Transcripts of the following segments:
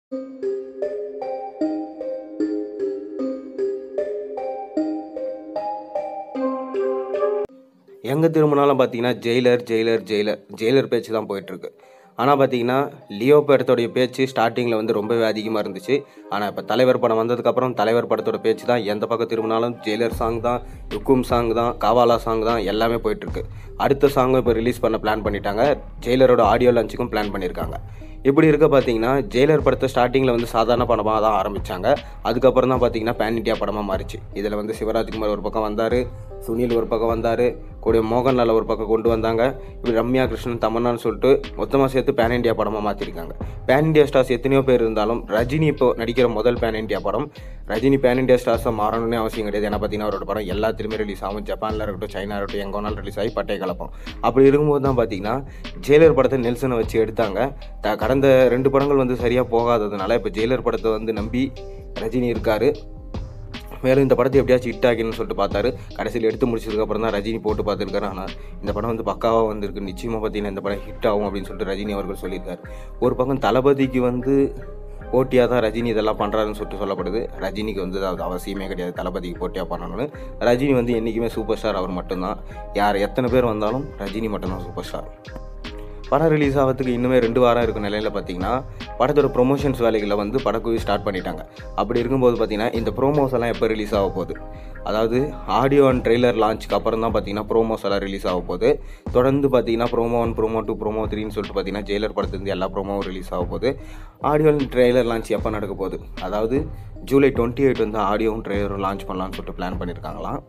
எங்கே திரும்பினாலும் பார்த்தீங்கன்னா ஜெயிலர் ஜெயிலர் ஜெயிலர் ஜெயிலர் பேச்சு தான் போயிட்டுருக்கு ஆனால் பார்த்தீங்கன்னா லியோ படத்தோடைய பேச்சு ஸ்டார்டிங்கில் வந்து ரொம்பவே அதிகமாக இருந்துச்சு ஆனால் இப்போ தலைவர் படம் வந்ததுக்கப்புறம் தலைவர் படத்தோட பேச்சு தான் எந்த பக்கம் திரும்பினாலும் ஜெயிலர் சாங் தான் யுக்கும் சாங் தான் காவாலா சாங் தான் எல்லாமே போயிட்டுருக்கு அடுத்த சாங்கும் இப்போ ரிலீஸ் பண்ண பிளான் பண்ணிட்டாங்க ஜெயிலரோட ஆடியோ லான்ச்சுக்கும் பிளான் பண்ணியிருக்காங்க இப்படி இருக்க பார்த்தீங்கன்னா ஜெயிலர் படத்தை ஸ்டார்டிங்கில் வந்து சாதாரண படமாக தான் ஆரம்பித்தாங்க அதுக்கப்புறம் தான் பார்த்தீங்கன்னா பேன் இண்டியா படமாக மாறிச்சு இதில் வந்து சிவராஜ்குமார் ஒரு பக்கம் வந்தார் சுனில் ஒரு பக்கம் வந்தார் கூட மோகன்லால் ஒரு பக்கம் கொண்டு வந்தாங்க இப்படி ரம்யா கிருஷ்ணன் தமன்னான்னு சொல்லிட்டு மொத்தமாக சேர்த்து பேன் இண்டியா படமாக மாற்றிருக்காங்க பேன் இண்டியா ஸ்டார்ஸ் எத்தனையோ பேர் இருந்தாலும் ரஜினி இப்போ நடிக்கிற முதல் பேன் இண்டியா படம் ரஜினி பேன் இண்டியா ஸ்டார்ஸாக மாறணும்னே அவசியம் கிடையாது ஏன்னா பார்த்தீங்கன்னா அவரோட படம் எல்லாத்துலேயுமே ரிலீஸ் ஆகும் ஜப்பானில் இருக்கட்டும் சைனா இருக்கட்டும் எங்கே வேணாலும் ரிலீஸ் ஆகி பட்டை கலப்போம் அப்படி இருக்கும்போது தான் பார்த்தீங்கன்னா ஜெயிலர் படத்தை நெல்சனை வச்சு எடுத்தாங்க த கடந்த ரெண்டு படங்கள் வந்து சரியாக போகாததுனால இப்போ ஜெயிலர் படத்தை வந்து நம்பி ரஜினி இருக்காரு மேலும் இந்த படத்தை எப்படியாச்சும் ஹிட் ஆகின்னு சொல்லிட்டு பார்த்தாரு கடைசியில் எடுத்து முடிச்சதுக்கப்புறம் தான் ரஜினி போட்டு பார்த்துருக்காரு ஆனால் இந்த படம் வந்து பக்காவாக வந்திருக்கு நிச்சயமாக பார்த்தீங்கன்னா இந்த படம் ஹிட் ஆகும் அப்படின்னு சொல்லிட்டு ரஜினி அவர்கள் சொல்லியிருக்காரு ஒரு பக்கம் தளபதிக்கு வந்து போட்டியாக தான் ரஜினி இதெல்லாம் பண்ணுறாருன்னு சொல்லிட்டு சொல்லப்படுது ரஜினிக்கு வந்து அது அவசியமே கிடையாது தளபதிக்கு போட்டியாக பண்ணணும்னு ரஜினி வந்து என்றைக்குமே சூப்பர் ஸ்டார் அவர் மட்டும்தான் யார் எத்தனை பேர் வந்தாலும் ரஜினி மட்டும்தான் சூப்பர் ஸ்டார் படம் ரிலீஸ் ஆகிறதுக்கு இன்னுமே ரெண்டு வாரம் இருக்கும் நிலையில் பார்த்தீங்கன்னா படத்தோட ப்ரொமோஷன்ஸ் வேலைகளை வந்து படக்குழு ஸ்டார்ட் பண்ணிட்டாங்க அப்படி இருக்கும்போது பார்த்தீங்கன்னா இந்த ப்ரோமோஸ் எல்லாம் எப்போ ரிலீஸ் ஆக போகுது அதாவது ஆடியோ அண்ட் ட்ரெய்லர் லான்ச்சுக்கு அப்புறம் தான் பார்த்தீங்கன்னா ப்ரோமோஸ் எல்லாம் ரிலீஸ் ஆக போகுது தொடர்ந்து பார்த்தீங்கன்னா promo one promo two promo த்ரீன்னு சொல்லிட்டு பார்த்தீங்கன்னா ஜெயிலர் படத்துலேருந்து எல்லா ப்ரோமோவும் ரிலீஸ் ஆக போகுது ஆடியோ அண்ட் ட்ரெய்லர் லான்ச் எப்போ நடக்க போகுது அதாவது ஜூலை டுவெண்ட்டி எயிட் வந்து ஆடியோவும் ட்ரெய்லரும் லான்ச் பண்ணலாம்னு சொல்லிட்டு பிளான் பண்ணியிருக்காங்களாம்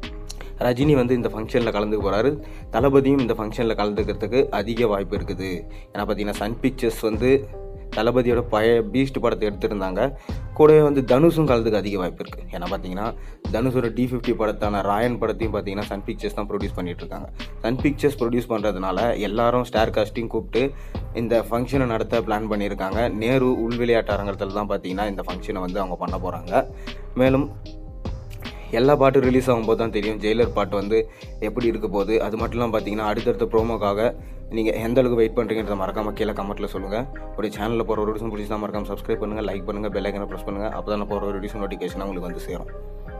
ரஜினி வந்து இந்த ஃபங்க்ஷனில் கலந்துக்க போகிறாரு தளபதியும் இந்த ஃபங்க்ஷனில் கலந்துக்கிறதுக்கு அதிக வாய்ப்பு இருக்குது ஏன்னா பார்த்தீங்கன்னா சன் பிக்சர்ஸ் வந்து தளபதியோட பழைய பீஸ்ட் படத்தை எடுத்திருந்தாங்க கூடவே வந்து தனுஷும் கலந்துக்க அதிக வாய்ப்பு இருக்குது ஏன்னா பார்த்தீங்கன்னா தனுஷோட டி ஃபிஃப்டி படத்தான ராயன் படத்தையும் பார்த்தீங்கன்னா சன் பிக்சர்ஸ் தான் ப்ரொடியூஸ் பண்ணிட்டு இருக்காங்க சன் பிக்சர்ஸ் ப்ரொடியூஸ் பண்ணுறதுனால எல்லாரும் ஸ்டார் காஸ்டிங் கூப்பிட்டு இந்த ஃபங்க்ஷனை நடத்த பிளான் பண்ணியிருக்காங்க நேரு உள் விளையாட்டு அரங்கத்தில் தான் பார்த்தீங்கன்னா இந்த ஃபங்க்ஷனை வந்து அவங்க பண்ண போகிறாங்க மேலும் எல்லா பாட்டும் ரிலீஸ் ஆகும்போது தான் தெரியும் ஜெயிலர் பாட்டு வந்து எப்படி இருக்க போகுது அது மட்டும் இல்லாமல் பார்த்தீங்கன்னா அடுத்தடுத்த ப்ரோமோக்காக நீங்கள் எந்த அளவுக்கு வெயிட் பண்ணுறீங்கன்றத மறக்காம கீழே கமெண்ட்டில் சொல்லுங்கள் ஒரு சேனலில் போகிற ஒரு வீடியோஸும் பிடிச்சா மறக்காம சப்ஸ்கிரைப் பண்ணுங்கள் லைக் பண்ணுங்கள் பெல் ஐக்கனை ப்ரெஸ் பண்ணுங்கள் அப்போ தான் போகிற ஒரு வீடியோஸ் நோட்டிஃபிகேஷன் உங்களுக்கு வந்து சேரும்